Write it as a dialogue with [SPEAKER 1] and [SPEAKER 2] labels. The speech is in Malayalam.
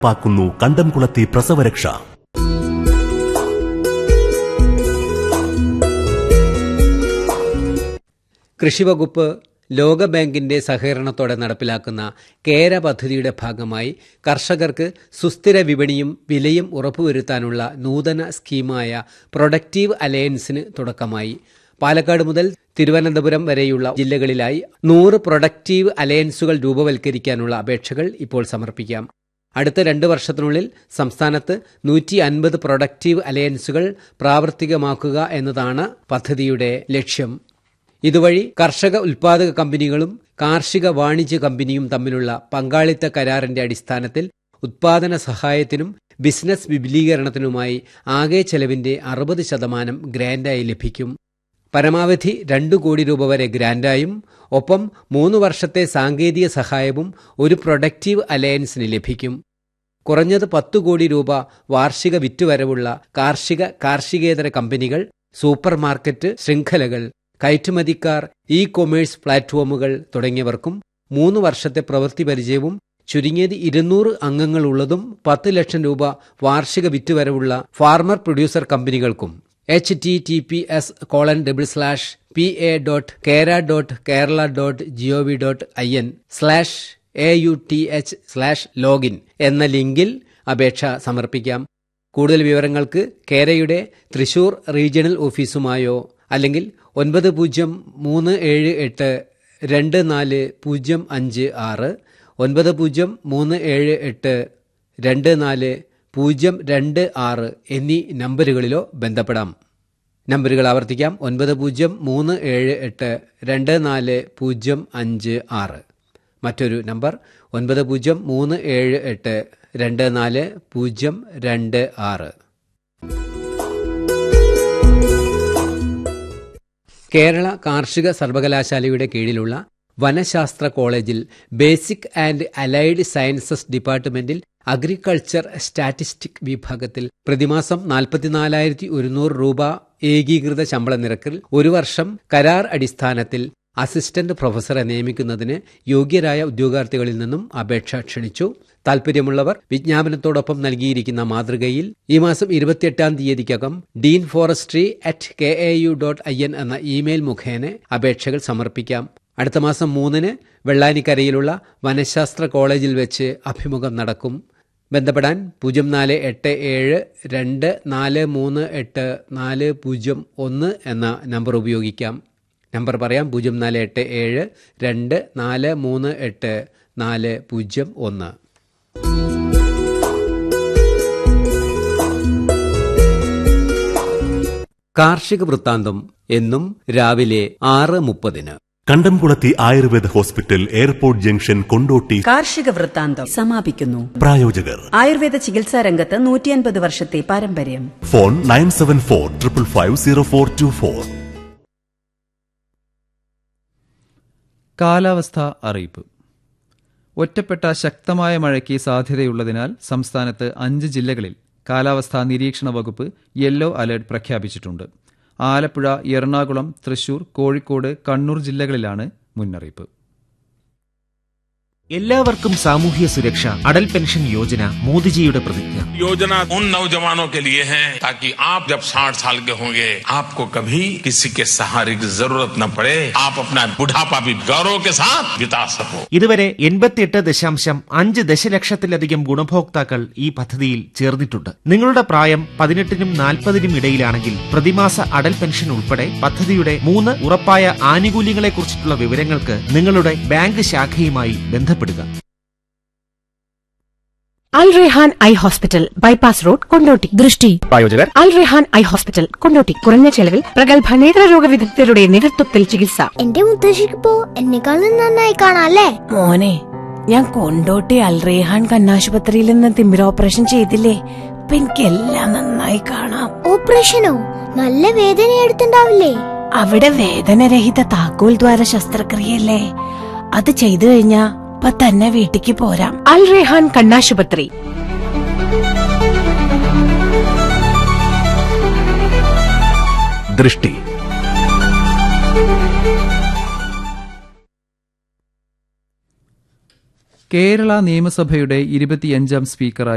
[SPEAKER 1] പാക്കുന്നു കണ്ടംകുളത്തി പ്രസവരക്ഷ
[SPEAKER 2] കൃഷിവകുപ്പ് ലോകബാങ്കിന്റെ സഹകരണത്തോടെ നടപ്പിലാക്കുന്ന കേര പദ്ധതിയുടെ ഭാഗമായി കർഷകർക്ക് സുസ്ഥിര വിപണിയും വിലയും ഉറപ്പുവരുത്താനുള്ള നൂതന സ്കീമായ പ്രൊഡക്റ്റീവ് അലയൻസിന് തുടക്കമായി പാലക്കാട് മുതൽ തിരുവനന്തപുരം വരെയുള്ള ജില്ലകളിലായി നൂറ് പ്രൊഡക്റ്റീവ് അലയൻസുകൾ രൂപവൽക്കരിക്കാനുള്ള അപേക്ഷകൾ ഇപ്പോൾ സമർപ്പിക്കാം അടുത്ത രണ്ട് വർഷത്തിനുള്ളിൽ സംസ്ഥാനത്ത് നൂറ്റി അൻപത് പ്രൊഡക്റ്റീവ് അലയൻസുകൾ പ്രാവർത്തികമാക്കുക എന്നതാണ് പദ്ധതിയുടെ ലക്ഷ്യം ഇതുവഴി കർഷക ഉൽപാദക കമ്പനികളും കാർഷിക വാണിജ്യ കമ്പനിയും തമ്മിലുള്ള പങ്കാളിത്ത കരാറിന്റെ അടിസ്ഥാനത്തിൽ ഉത്പാദന സഹായത്തിനും ബിസിനസ് വിപുലീകരണത്തിനുമായി ആകെ ചെലവിന്റെ അറുപത് ശതമാനം ഗ്രാന്റായി ലഭിക്കും പരമാവധി രണ്ടു കോടി രൂപ വരെ ഗ്രാന്റായും ഒപ്പം മൂന്ന് വർഷത്തെ സാങ്കേതിക സഹായവും ഒരു പ്രൊഡക്റ്റീവ് അലയൻസിന് ലഭിക്കും കുറഞ്ഞത് പത്തു കോടി രൂപ വാർഷിക വിറ്റുവരവുള്ള കാർഷിക കാർഷികേതര കമ്പനികൾ സൂപ്പർ മാർക്കറ്റ് ശൃംഖലകൾ കയറ്റുമതിക്കാർ ഇ കൊമേഴ്സ് പ്ലാറ്റ്ഫോമുകൾ തുടങ്ങിയവർക്കും മൂന്ന് വർഷത്തെ പ്രവൃത്തി പരിചയവും ചുരുങ്ങിയത് ഇരുന്നൂറ് അംഗങ്ങളുള്ളതും പത്ത് ലക്ഷം രൂപ വാർഷിക വിറ്റുവരവുള്ള ഫാർമർ പ്രൊഡ്യൂസർ കമ്പനികൾക്കും H T T P S colon double slash P A dot kera dot Kerala dot G O V dot I N slash A U T H slash login എന്ന ലിങ്കിൽ അപേക്ഷ സമർപ്പിക്കാം കൂടുതൽ വിവരങ്ങൾക്ക് കേരയുടെ തൃശൂർ റീജിയണൽ ഓഫീസുമായോ അല്ലെങ്കിൽ ഒൻപത് പൂജ്യം മൂന്ന് ഏഴ് എട്ട് രണ്ട് നാല് പൂജ്യം അഞ്ച് ആറ് ഒൻപത് പൂജ്യം മൂന്ന് ഏഴ് എട്ട് രണ്ട് നാല് പൂജ്യം രണ്ട് ആറ് എന്നീ നമ്പറുകളിലോ ബന്ധപ്പെടാം നമ്പറുകൾ ആവർത്തിക്കാം ഒൻപത് പൂജ്യം മൂന്ന് ഏഴ് എട്ട് രണ്ട് നാല് പൂജ്യം അഞ്ച് ആറ് മറ്റൊരു നമ്പർ ഒൻപത് പൂജ്യം മൂന്ന് ഏഴ് എട്ട് രണ്ട് നാല് പൂജ്യം രണ്ട് ആറ് കേരള കാർഷിക സർവകലാശാലയുടെ കീഴിലുള്ള വനശാസ്ത്ര കോളേജിൽ ബേസിക് ആൻഡ് അലൈഡ് സയൻസസ് ഡിപ്പാർട്ട്മെന്റിൽ അഗ്രികൾച്ചർ സ്റ്റാറ്റിസ്റ്റിക് വിഭാഗത്തിൽ പ്രതിമാസം നാൽപ്പത്തിനാലായിരത്തി ഒരുന്നൂറ് രൂപ ഏകീകൃത ശമ്പള നിരക്കിൽ ഒരു വർഷം കരാർ അടിസ്ഥാനത്തിൽ അസിസ്റ്റന്റ് പ്രൊഫസറെ നിയമിക്കുന്നതിന് യോഗ്യരായ ഉദ്യോഗാർത്ഥികളിൽ നിന്നും അപേക്ഷ ക്ഷണിച്ചു താൽപര്യമുള്ളവർ വിജ്ഞാപനത്തോടൊപ്പം നൽകിയിരിക്കുന്ന മാതൃകയിൽ ഈ മാസം ഇരുപത്തിയെട്ടാം തീയതിക്കകം dean forestry at K A U dot I N എന്ന ഇമെയിൽ മുഖേന അപേക്ഷകൾ സമർപ്പിക്കാം അടുത്ത മാസം മൂന്നിന് വെള്ളാനിക്കരയിലുള്ള വനശാസ്ത്ര കോളേജിൽ വെച്ച് അഭിമുഖം നടക്കും ബന്ധപ്പെടാൻ പൂജ്യം നാല് എട്ട് ഏഴ് രണ്ട് നാല് മൂന്ന് എട്ട് നാല് പൂജ്യം ഒന്ന് എന്ന നമ്പർ ഉപയോഗിക്കാം നമ്പർ പറയാം പൂജ്യം നാല് എട്ട് ഏഴ് രണ്ട് നാല് മൂന്ന് എട്ട് നാല് പൂജ്യം ഒന്ന് കാർഷിക വൃത്താന്തം എന്നും രാവിലെ ആറ് മുപ്പതിന്
[SPEAKER 1] കണ്ടംകുളത്തി Ayurveda hospital airport junction Kondotty
[SPEAKER 3] കാർഷിക വൃത്താന്തം സമാപിക്കുന്നു
[SPEAKER 1] പ്രായോജകർ
[SPEAKER 3] ആയുർവേദ ചികിത്സാ രംഗത്ത് നൂറ്റിയൻപത് വർഷത്തെ പാരമ്പര്യം
[SPEAKER 1] phone nine seven four triple five zero four two four
[SPEAKER 4] കാലാവസ്ഥ അറിയിപ്പ് ഒറ്റപ്പെട്ട ശക്തമായ മഴയ്ക്ക് സാധ്യതയുള്ളതിനാൽ സംസ്ഥാനത്ത് അഞ്ച് ജില്ലകളിൽ കാലാവസ്ഥാ നിരീക്ഷണ വകുപ്പ് യെല്ലോ അലർട്ട് പ്രഖ്യാപിച്ചിട്ടുണ്ട് ആലപ്പുഴ എറണാകുളം തൃശൂർ കോഴിക്കോട് കണ്ണൂർ ജില്ലകളിലാണ് മുന്നറിയിപ്പ്
[SPEAKER 5] എല്ലാവർക്കും സാമൂഹ്യ സുരക്ഷ അടൽ പെൻഷൻ യോജന മോദിജിയുടെ പ്രതിജ്ഞ
[SPEAKER 6] योजना उन नौजवानों के लिए है ताकि आप जब 60 साल के होंगे आपको कभी किसी के सहारे की जरूरत न पड़े आप अपना बुढ़ापा भी गौरव के साथ बिता सको
[SPEAKER 5] ഇതുവരെ എൺപത്തിയെട്ട് ദശാംശം അഞ്ച് ദശലക്ഷത്തിലധികം ഗുണഭോക്താക്കൾ ഈ പദ്ധതിയിൽ ചേർന്നിട്ടുണ്ട് നിങ്ങളുടെ പ്രായം പതിനെട്ടിനും നാൽപ്പതിനും ഇടയിലാണെങ്കിൽ പ്രതിമാസ അടൽ പെൻഷൻ ഉൾപ്പെടെ പദ്ധതിയുടെ മൂന്ന് ഉറപ്പായ ആനുകൂല്യങ്ങളെക്കുറിച്ചിട്ടുള്ള വിവരങ്ങൾക്ക് നിങ്ങളുടെ ബാങ്ക് ശാഖയുമായി ബന്ധപ്പെടുക
[SPEAKER 7] Al Rehan eye hospital bypass road Kondotty ദൃഷ്ടി
[SPEAKER 5] പ്രായോജകർ
[SPEAKER 7] അൽ റെഹാൻ ഐ ഹോസ്പിറ്റൽ കൊണ്ടോട്ടി കുറഞ്ഞ ചെലവിൽ പ്രഗത്ഭ നേത്രരോഗ വിദഗ്ധരുടെ നേതൃത്വത്തിൽ ചികിത്സ
[SPEAKER 8] എന്റെ മുത്തശ്ശിക്കിപ്പോ എന്നെക്കാളും നന്നായി കാണാല്ലേ
[SPEAKER 7] മോനെ ഞാൻ കൊണ്ടോട്ടി അൽ റെഹാൻ കണ്ണാശുപത്രിയിൽ നിന്ന് തിമിര ഓപ്പറേഷൻ ചെയ്തില്ലേ ഇപ്പൊ എനിക്കെല്ലാം നന്നായി കാണാം
[SPEAKER 8] ഓപ്പറേഷനോ നല്ല വേദന എടുത്തുണ്ടാവില്ലേ
[SPEAKER 7] അവിടെ വേദനരഹിത താക്കോൽ ദ്വാര ശസ്ത്രക്രിയല്ലേ അത് ചെയ്തു കഴിഞ്ഞാ ഇപ്പൊ തന്നെ വീട്ടിക്ക് പോരാം അൽ റെഹാൻ കണ്ണാശുപത്രി
[SPEAKER 1] ദൃഷ്ടി
[SPEAKER 4] കേരള നിയമസഭയുടെ ഇരുപത്തിയഞ്ചാം സ്പീക്കറായി